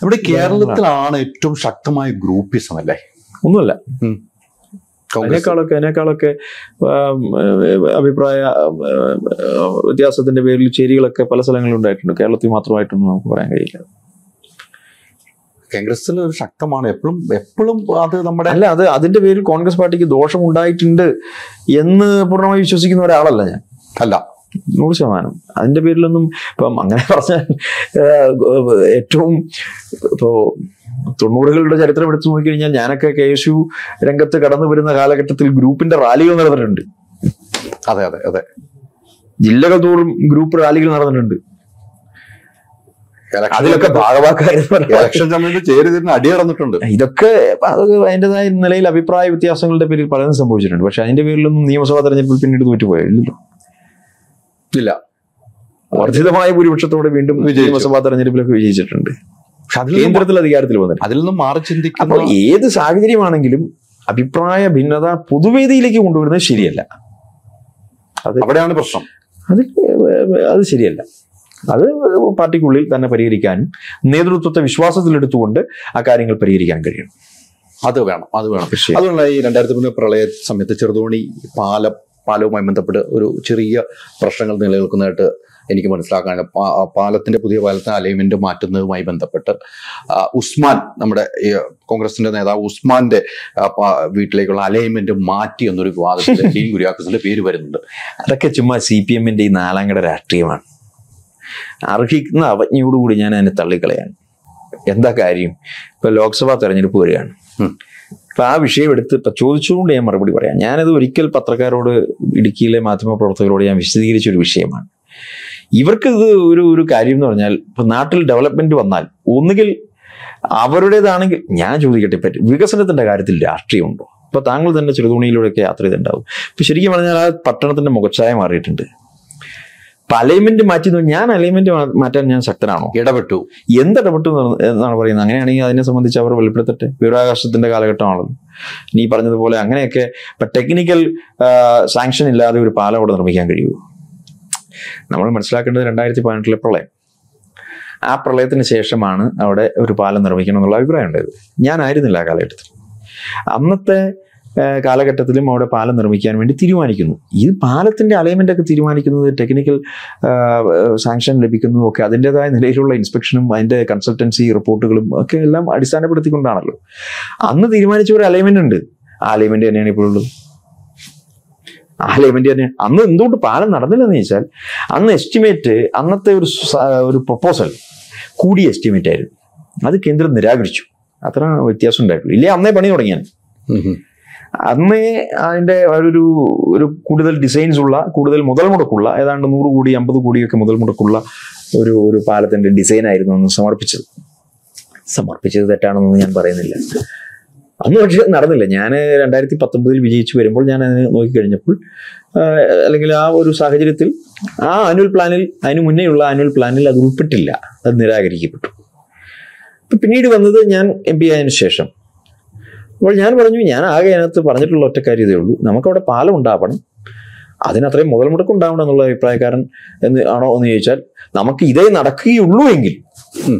നമ്മുടെ കേരളത്തിലാണ് ഏറ്റവും ശക്തമായ ഗ്രൂപ്പിസം അല്ലേ ഒന്നുമല്ല കോൺഗ്രസ് അതിനേക്കാളൊക്കെ അതിനേക്കാളൊക്കെ ആം, ഏഹ്, അഭിപ്രായ ഏഹ്, വ്യത്യാസത്തിന്റെ പേരിൽ ചേരികളൊക്കെ പല സ്ഥലങ്ങളിലും ഉണ്ടായിട്ടുണ്ട് കേരളത്തിൽ മാത്രമായിട്ടൊന്നും നമുക്ക് പറയാൻ കഴിയില്ല കോൺഗ്രസിൽ ഒരു ശക്തമാണ് എപ്പോഴും എപ്പോഴും അത് നമ്മുടെ അല്ല അത് അതിന്റെ പേരിൽ കോൺഗ്രസ് പാർട്ടിക്ക് ദോഷം ഉണ്ടായിട്ടുണ്ട് എന്ന് പൂർണ്ണമായി വിശ്വസിക്കുന്ന ഒരാളല്ല ഞാൻ അല്ല നൂറ് ശതമാനം അതിന്റെ പേരിലൊന്നും ഇപ്പം അങ്ങനെ പറഞ്ഞാൽ ഏഹ്, ഏറ്റവും ഇപ്പോ തൊണ്ണൂറുകളുടെ ചരിത്രം എടുത്തു നോക്കിക്കഴിഞ്ഞാൽ ഞാനൊക്കെ കെ എസ് യു രംഗത്ത് കടന്നു വരുന്ന കാലഘട്ടത്തിൽ ഗ്രൂപ്പിന്റെ റാലികൾ നടന്നിട്ടുണ്ട് അതെ അതെ അതെ ജില്ലകൾ തോറും ഗ്രൂപ്പ് റാലികൾ നടന്നിട്ടുണ്ട് Election- അതിലൊക്കെ ഭാഗവാക്കായിരുന്നു ഇലക്ഷൻ സമയത്ത് ചേരിതിരിന് അടി നടന്നിട്ടുണ്ട് ഇതൊക്കെ അത് അതിൻ്റെതായ നിലയിൽ അഭിപ്രായ വ്യത്യാസങ്ങളുടെ പേരിൽ പലതും സംഭവിച്ചിട്ടുണ്ട് പക്ഷെ അതിന്റെ പേരിലൊന്നും നിയമസഭാ തെരഞ്ഞെടുപ്പിൽ പിന്നീട് തോറ്റുപോയില്ലല്ലോ ഇല്ല വർദ്ധിതമായ ഭൂരിപക്ഷത്തോടെ വീണ്ടും വിജയിച്ചു. നിയമസഭാ തെരഞ്ഞെടുപ്പിലൊക്കെ വിജയിച്ചിട്ടുണ്ട് പക്ഷെ അതിൽ നിന്നും കേന്ദ്രത്തിൽ അധികാരത്തിൽ വന്നിട്ട് അതിൽ നിന്നും മാറി അപ്പോൾ ചിന്തിക്കുന്ന ഏത് സാഹചര്യമാണെങ്കിലും അഭിപ്രായ ഭിന്നത പൊതുവേദിയിലേക്ക് കൊണ്ടുവരുന്നത് ശരിയല്ല അവിടെയാണ് പ്രശ്നം അത് അത് ശരിയല്ല അത് പാർട്ടിക്കുള്ളിൽ തന്നെ പരിഹരിക്കാനും നേതൃത്വത്തെ വിശ്വാസത്തിലെടുത്തുകൊണ്ട് ആ കാര്യങ്ങൾ പരിഹരിക്കാൻ കഴിയും അത് വേണം അത് വേണം തീർച്ചയായും. അതുകൊണ്ട് ഈ രണ്ടായിരത്തി മൂന്ന് പ്രളയ സമയത്ത് ചെറുതോണി പാലം പാലവുമായി ബന്ധപ്പെട്ട് ഒരു ചെറിയ പ്രശ്നങ്ങൾ നിലനിൽക്കുന്നതായിട്ട് എനിക്ക് മനസ്സിലാക്കാൻ പാ- ആ പാലത്തിന്റെ പുതിയ പാലത്തിന് അലൈൻമെന്റ് മാറ്റുന്നതുമായി ബന്ധപ്പെട്ട് ആ, ഉസ്മാൻ നമ്മുടെ ഈ കോൺഗ്രസിന്റെ നേതാവ് ഉസ്മാന്റെ ആ, പാ- വീട്ടിലേക്കുള്ള അലൈൻമെന്റ് മാറ്റി എന്നൊരു വിവാദത്തിൽ ഡീൻ കുര്യാക്കസിന്റെ പേര് വരുന്നുണ്ട് അതൊക്കെ ചുമ്മാ സി പി എമ്മിന്റെ ഈ നാലാംകട രാഷ്ട്രീയമാണ് അർഹിക്കുന്ന അവജ്ഞയോടുകൂടി ഞാൻ അതിനെ തള്ളിക്കളയാണ് എന്താ കാര്യം ഇപ്പൊ ലോക്സഭാ തെരഞ്ഞെടുപ്പ് വരികയാണ് ഉം. അപ്പൊ ആ വിഷയം എടുത്ത് ഇപ്പൊ ചോദിച്ചുകൊണ്ട് ഞാൻ മറുപടി പറയാം ഞാനത് ഒരിക്കൽ പത്രക്കാരോട് ഇടുക്കിയിലെ മാധ്യമപ്രവർത്തകരോട് ഞാൻ വിശദീകരിച്ച ഒരു വിഷയമാണ് ഇവർക്ക് ഇത് ഒരു ഒരു കാര്യം എന്ന് പറഞ്ഞാൽ ഇപ്പൊ നാട്ടിൽ ഡെവലപ്മെന്റ് വന്നാൽ ഒന്നുകിൽ അവരുടേതാണെങ്കിൽ ഞാൻ ചോദിക്കട്ടെ പറ്റും വികസനത്തിന്റെ കാര്യത്തിൽ രാഷ്ട്രീയമുണ്ടോ ഇപ്പൊ താങ്കൾ തന്നെ ചെറുതോണിയിലൂടെയൊക്കെ യാത്ര ചെയ്തിട്ടുണ്ടാവും ഇപ്പൊ ശരിക്കും പറഞ്ഞാൽ ആ പട്ടണത്തിന്റെ മുഖച്ഛായ മാറിയിട്ടുണ്ട് ഇപ്പൊ അലൈൻമെന്റ് മാറ്റി എന്ന് ഞാൻ അലൈൻമെന്റ് മാറ്റാൻ ഞാൻ ശക്തനാണോ ഇടപെട്ടു എന്തിടപെട്ടു എന്ന് എന്നാണ് പറയുന്നത് അങ്ങനെയാണെങ്കിൽ അതിനെ സംബന്ധിച്ച് അവർ വെളിപ്പെടുത്തട്ടെ വിവരാകാശത്തിന്റെ കാലഘട്ടമാണല്ലോ നീ പറഞ്ഞതുപോലെ അങ്ങനെയൊക്കെ ഇപ്പൊ ടെക്നിക്കൽ സാങ്ഷൻ ഇല്ലാതെ ഒരു പാലം അവിടെ നിർമ്മിക്കാൻ കഴിയുമോ നമ്മൾ മനസ്സിലാക്കേണ്ടത് രണ്ടായിരത്തി പതിനെട്ടിലെ പ്രളയം ആ പ്രളയത്തിന് ശേഷമാണ് അവിടെ ഒരു പാലം നിർമ്മിക്കണം എന്നുള്ള അഭിപ്രായം ഉണ്ടായത് ഞാനായിരുന്നില്ല ആ കാലഘട്ടത്തിൽ അന്നത്തെ ആ, കാലഘട്ടത്തിലും അവിടെ പാലം നിർമ്മിക്കാൻ വേണ്ടി തീരുമാനിക്കുന്നു ഈ പാലത്തിന്റെ അലൈൻമെന്റ് ഒക്കെ തീരുമാനിക്കുന്നത് ടെക്നിക്കൽ സാങ്ഷൻ ലഭിക്കുന്നതും ഒക്കെ അതിൻ്റെതായ നിലയിലുള്ള ഇൻസ്പെക്ഷനും അതിന്റെ കൺസൾട്ടൻസി റിപ്പോർട്ടുകളും ഒക്കെ എല്ലാം അടിസ്ഥാനപ്പെടുത്തിക്കൊണ്ടാണല്ലോ അന്ന് തീരുമാനിച്ച ഒരു അലൈൻമെന്റ് ഉണ്ട് ആ അലൈൻമെന്റ് തന്നെയാണ് ഇപ്പോഴുള്ളത് ആ അലൈൻമെന്റ് തന്നെ അന്ന് എന്തുകൊണ്ട് പാലം നടന്നില്ലെന്ന് ചോദിച്ചാൽ അന്ന് എസ്റ്റിമേറ്റ് അന്നത്തെ ഒരു സ- ഒരു പ്രപ്പോസൽ കൂടിയ എസ്റ്റിമേറ്റ് ആയിരുന്നു അത് കേന്ദ്രം നിരാകരിച്ചു അത്ര വ്യത്യാസം ഉണ്ടായിട്ടുള്ളൂ ഇല്ലേ അന്നേ പണി തുടങ്ങിയാണ് ഉം ഉം. അന്നേ അതിന്റെ ഒരു ഒരു കൂടുതൽ ഡിസൈൻസ് ഉള്ള കൂടുതൽ മുതൽ മുടക്കുള്ള ഏതാണ്ട് നൂറ് കോടി അമ്പത് കോടിയൊക്കെ മുതൽ മുടക്കുള്ള ഒരു ഒരു പാലത്തിന്റെ ഡിസൈൻ ആയിരുന്നു അന്ന് സമർപ്പിച്ചത് സമർപ്പിച്ചത് തെറ്റാണെന്നൊന്നും ഞാൻ പറയുന്നില്ല അന്ന് പക്ഷേ നടന്നില്ല ഞാൻ രണ്ടായിരത്തി പത്തൊമ്പതിൽ വിജയിച്ചു വരുമ്പോൾ ഞാൻ അതിന് നോക്കിക്കഴിഞ്ഞപ്പോൾ ആ, അല്ലെങ്കിൽ ആ ഒരു സാഹചര്യത്തിൽ ആ ആനുവൽ പ്ലാനിൽ അതിന് മുന്നേയുള്ള ആനുവൽ പ്ലാനിൽ അത് ഉൾപ്പെട്ടില്ല അത് നിരാകരിക്കപ്പെട്ടു ഇപ്പൊ പിന്നീട് വന്നത് ഞാൻ എം പി ആയതിനു ശേഷം അപ്പോൾ ഞാൻ പറഞ്ഞു ഞാൻ ആകെ അതിനകത്ത് പറഞ്ഞിട്ടുള്ള ഒറ്റ കാര്യം ഇതേ ഉള്ളൂ നമുക്കവിടെ പാലം ഉണ്ടാവണം അതിനത്രയും മുതൽ മുടക്കം ഉണ്ടാവണം എന്നുള്ള അഭിപ്രായക്കാരൻ എന്ന് ആണോ എന്ന് ചോദിച്ചാൽ നമുക്ക് ഇതേ നടക്കുകയുള്ളൂ എങ്കിൽ ഉം.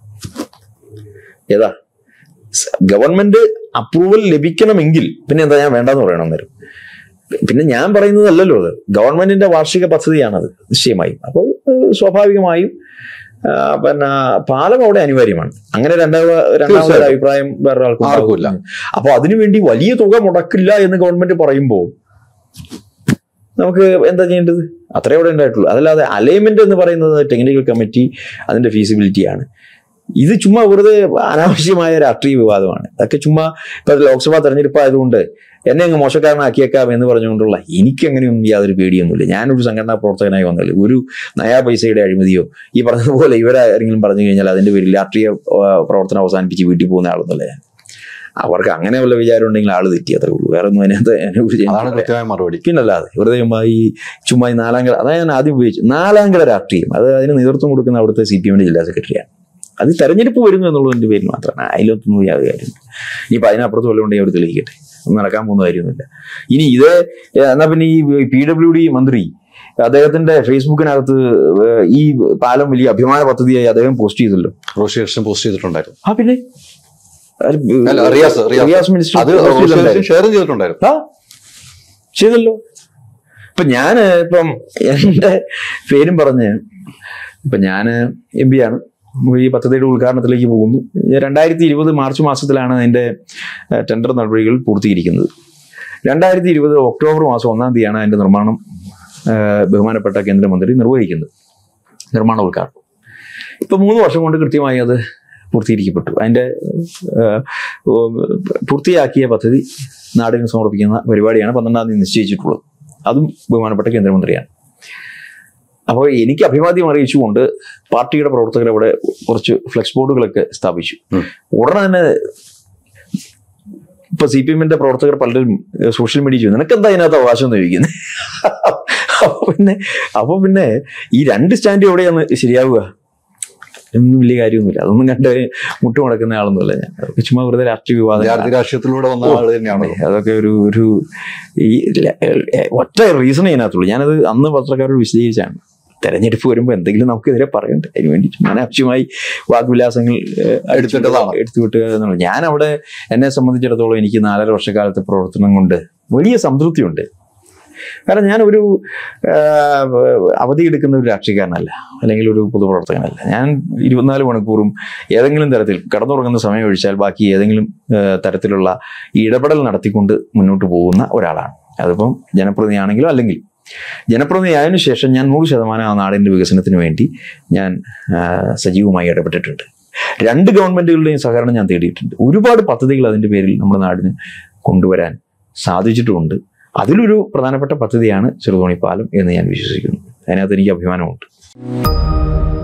ഏതാ സ- ഗവൺമെന്റ് അപ്രൂവൽ ലഭിക്കണമെങ്കിൽ പിന്നെ എന്താ ഞാൻ വേണ്ടെന്ന് പറയണം അന്നേരം പിന്നെ ഞാൻ പറയുന്നതല്ലല്ലോ അത് ഗവൺമെന്റിന്റെ വാർഷിക പദ്ധതിയാണത് നിശ്ചയമായും അപ്പോൾ ഏഹ്, സ്വാഭാവികമായും ആ, പിന്നെ പാലം അവിടെ അനിവാര്യമാണ് അങ്ങനെ രണ്ടാമത് രണ്ടാമതൊരു തീർച്ചയായും. അഭിപ്രായം വേറൊരാൾക്കും ആർക്കുമില്ല. അപ്പൊ അതിനുവേണ്ടി വലിയ തുക മുടക്കില്ല എന്ന് ഗവൺമെന്റ് പറയുമ്പോൾ നമുക്ക് എന്താ ചെയ്യേണ്ടത് അത്രേ അവിടെ ഉണ്ടായിട്ടുള്ളൂ അതല്ലാതെ അലൈൻമെന്റ് എന്ന് പറയുന്നത് ടെക്നിക്കൽ കമ്മിറ്റി അതിന്റെ ഫീസിബിലിറ്റിയാണ് ഇത് ചുമ്മാ വെറുതെ അനാവശ്യമായ രാഷ്ട്രീയ വിവാദമാണ് അതൊക്കെ ചുമ്മാ ഇപ്പൊ ലോക്സഭാ തെരഞ്ഞെടുപ്പ് ആയതുകൊണ്ട് എന്നെ അങ്ങ് മോശക്കാരനാക്കിയേക്കാം എന്ന് പറഞ്ഞുകൊണ്ടുള്ള എനിക്ക് അങ്ങനെയൊന്നും യാതൊരു പേടിയൊന്നുമില്ല ഞാനൊരു സംഘടനാ പ്രവർത്തകനായി വന്നില്ല ഒരു നയാ പൈസയുടെ അഴിമതിയോ ഈ പറഞ്ഞതുപോലെ ഇവരാരെങ്കിലും പറഞ്ഞു കഴിഞ്ഞാൽ അതിന്റെ പേരിൽ രാഷ്ട്രീയ ആ, പ്രവർത്തനം അവസാനിപ്പിച്ച് വീട്ടിൽ പോകുന്ന ആളൊന്നുമല്ല ഞാൻ അവർക്ക് അങ്ങനെ വല്ല വിചാരം ഉണ്ടെങ്കിൽ ആള് തെറ്റി അത്രേ ഉള്ളൂ വേറെ ഒന്നും അതിനകത്ത് അതിനെ കുറിച്ച് അതാണ് എനിക്ക് കൃത്യമായ മറുപടി പിന്നല്ലാതെ വെറുതെ ചുമ്മാ ഈ ചുമ്മാ ഈ നാലാംകട അതാണ് ഞാൻ ആദ്യം ഉപയോഗിച്ചത് നാലാംകട രാഷ്ട്രീയം അത് അതിന് നേതൃത്വം കൊടുക്കുന്ന അവിടുത്തെ സി പി എമ്മിന്റെ ജില്ലാ സെക്രട്ടറിയാണ് അത് തെരഞ്ഞെടുപ്പ് വരുന്നു എന്നുള്ളതിന്റെ പേരിൽ മാത്രമാണ് അതിലൊന്നും യാതൊരു കാര്യമില്ല ഇനിയിപ്പോൾ അതിനപ്പുറത്ത് വല്ലതും ഉണ്ടെങ്കിൽ അവർ തെളിയിക്കട്ടെ ഒന്നും നടക്കാൻ പോകുന്ന കാര്യമൊന്നുമില്ല ഇനി ഇത് ഏഹ്, എന്നാ പിന്നെ ഈ പി ഡബ്ല്യു ഡി മന്ത്രി അദ്ദേഹത്തിന്റെ ഫേസ്ബുക്കിനകത്ത് ഏഹ്, ഈ പാലം വലിയ അഭിമാന പദ്ധതിയായി അദ്ദേഹം പോസ്റ്റ് ചെയ്തല്ലോ റോഷി കൃഷ്ണൻ പോസ്റ്റ് ചെയ്തിട്ടുണ്ടായിരുന്നു ആ പിന്നെ അത് അല്ല, റിയാസ്, റിയാസ്. റിയാസ് മിനിസ്റ്റർ അത് post റോഷി ചെയ്തിട്ടുണ്ടായിരുന്നു. കൃഷ്ണൻ ഷെയർ ചെയ്തിട്ടുണ്ടായിരുന്നു ആ ചെയ്തല്ലോ ഇപ്പൊ ഞാന് ഇപ്പം എന്റെ പേരും പറഞ്ഞ് ഇപ്പൊ ഞാന് എം പി ആണ് ഈ പദ്ധതിയുടെ ഉദ്ഘാടനത്തിലേക്ക് പോകുന്നു രണ്ടായിരത്തി ഇരുപത് മാർച്ച് മാസത്തിലാണ് അതിന്റെ ഏഹ്, ടെൻഡർ നടപടികൾ പൂർത്തീകരിക്കുന്നത് രണ്ടായിരത്തി ഇരുപത് ഒക്ടോബർ മാസം ഒന്നാം തീയതിയാണ് അതിന്റെ നിർമ്മാണം ഏഹ്, ബഹുമാനപ്പെട്ട കേന്ദ്രമന്ത്രി നിർവഹിക്കുന്നത് നിർമ്മാണ ഉദ്ഘാടനം ഇപ്പൊ മൂന്ന് വർഷം കൊണ്ട് കൃത്യമായി അത് പൂർത്തീകരിക്കപ്പെട്ടു അതിന്റെ ഏഹ്, ഉം, പൂർത്തിയാക്കിയ പദ്ധതി നാടിന് സമർപ്പിക്കുന്ന പരിപാടിയാണ് പന്ത്രണ്ടാം തീയതി നിശ്ചയിച്ചിട്ടുള്ളത് അതും ബഹുമാനപ്പെട്ട കേന്ദ്രമന്ത്രിയാണ് അപ്പോൾ എനിക്ക് അഭിവാദ്യം അറിയിച്ചുകൊണ്ട് പാർട്ടിയുടെ പ്രവർത്തകർ അവിടെ കുറച്ച് ഫ്ലെക്സ് ബോർഡുകളൊക്കെ സ്ഥാപിച്ചു ഉം. ഉടനെ തന്നെ ഇപ്പൊ സി പി എമ്മിന്റെ പ്രവർത്തകർ പലരും സോഷ്യൽ മീഡിയ ചെയ്യുന്നു നിനക്ക് എന്താ ഇതിനകത്ത് അവകാശം എന്ന് ചോദിക്കുന്നത് അപ്പൊ പിന്നെ അപ്പൊ പിന്നെ ഈ രണ്ട് സ്റ്റാൻഡ് എവിടെയാണ് ശരിയാവുക ഒന്നും വലിയ കാര്യമൊന്നുമില്ല അതൊന്നും കണ്ട് മുട്ടു മുടക്കുന്ന ആളൊന്നുമല്ല ഞാൻ അതൊക്കെ ചുമ്മാ വെറുതെ രാഷ്ട്രീയ വിവാദം വിദ്യാർത്ഥി രാഷ്ട്രീയത്തിലൂടെ വന്ന ആള് തന്നെയാണ് അതൊക്കെ ഒരു ഒരു ഈ ല- ഏ, ഒറ്റ റീസൺ ഇതിനകത്തുള്ളൂ ഞാനത് അന്ന് പത്രക്കാരോട് വിശദീകരിച്ചാണ് തെരഞ്ഞെടുപ്പ് വരുമ്പോൾ എന്തെങ്കിലും നമുക്കെതിരെ പറയണ്ടേ അതിന് വേണ്ടി അനാവശ്യമായി വാഗ്വിലാസങ്ങൾ ഏ, എടുത്തിട്ടതാണ്. എടുത്തു വിട്ടുക എന്നുള്ളത് ഞാൻ അവിടെ എന്നെ സംബന്ധിച്ചിടത്തോളം എനിക്ക് നാലര വർഷക്കാലത്തെ പ്രവർത്തനം കൊണ്ട് വലിയ സംതൃപ്തിയുണ്ട് കാരണം ഞാൻ ഒരു ആ, അവധി എടുക്കുന്ന ഒരു രാഷ്ട്രീയക്കാരനല്ല അല്ലെങ്കിൽ ഒരു പൊതുപ്രവർത്തകനല്ല ഞാൻ ഇരുപത്തിനാല് മണിക്കൂറും ഏതെങ്കിലും തരത്തിൽ കടന്നുറങ്ങുന്ന സമയം ഒഴിച്ചാൽ ബാക്കി ഏതെങ്കിലും ആ, തരത്തിലുള്ള ഈ ഇടപെടൽ നടത്തിക്കൊണ്ട് മുന്നോട്ട് പോകുന്ന ഒരാളാണ് അതിപ്പം ജനപ്രതിനിധിയാണെങ്കിലും അല്ലെങ്കിൽ ജനപ്രതിനിധി ആയതിനു ശേഷം ഞാൻ നൂറ് ശതമാനം ആ നാടിൻ്റെ വികസനത്തിന് വേണ്ടി ഞാൻ ആ, സജീവമായി ഇടപെട്ടിട്ടുണ്ട് രണ്ട് ഗവൺമെന്റുകളുടെയും സഹകരണം ഞാൻ തേടിയിട്ടുണ്ട് ഒരുപാട് പദ്ധതികൾ അതിൻ്റെ പേരിൽ നമ്മുടെ നാടിന് കൊണ്ടുവരാൻ സാധിച്ചിട്ടുമുണ്ട് അതിലൊരു പ്രധാനപ്പെട്ട പദ്ധതിയാണ് ചെറുതോണി പാലം എന്ന് ഞാൻ വിശ്വസിക്കുന്നു അതിനകത്ത് എനിക്ക് അഭിമാനമുണ്ട്